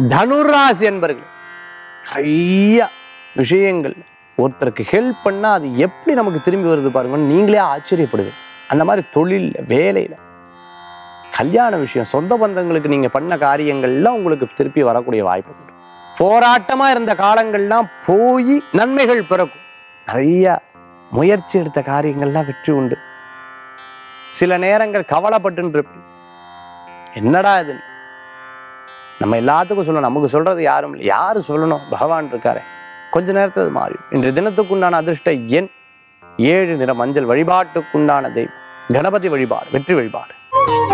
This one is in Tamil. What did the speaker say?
தனுராசி என்பர்கள் நிறைய விஷயங்கள் ஒருத்தருக்கு ஹெல்ப் பண்ணால் அது எப்படி நமக்கு திரும்பி வருது பாருங்க நீங்களே ஆச்சரியப்படுவீங்க அந்த மாதிரி தொழிலில் வேலையில் கல்யாண விஷயம் சொந்த பந்தங்களுக்கு நீங்கள் பண்ண காரியங்கள்லாம் உங்களுக்கு திருப்பி வரக்கூடிய வாய்ப்பு உண்டு போராட்டமாக இருந்த காலங்கள்லாம் போய் நன்மைகள் பிறக்கும் நிறைய முயற்சி எடுத்த காரியங்கள்லாம் வெற்றி உண்டு சில நேரங்கள் கவலைப்பட்டு இருப்பீங்க என்னடா இது நம்ம எல்லாத்துக்கும் சொல்லணும் நமக்கு சொல்றது யாரும் இல்லை யாரு சொல்லணும் பகவான் இருக்காரே கொஞ்ச நேரத்தில் அது மாறி இன்றைய தினத்துக்குண்டான அதிர்ஷ்ட எண் ஏழு நிற மஞ்சள் வழிபாட்டுக்குண்டான தெய்வம் கணபதி வழிபாடு வெற்றி வழிபாடு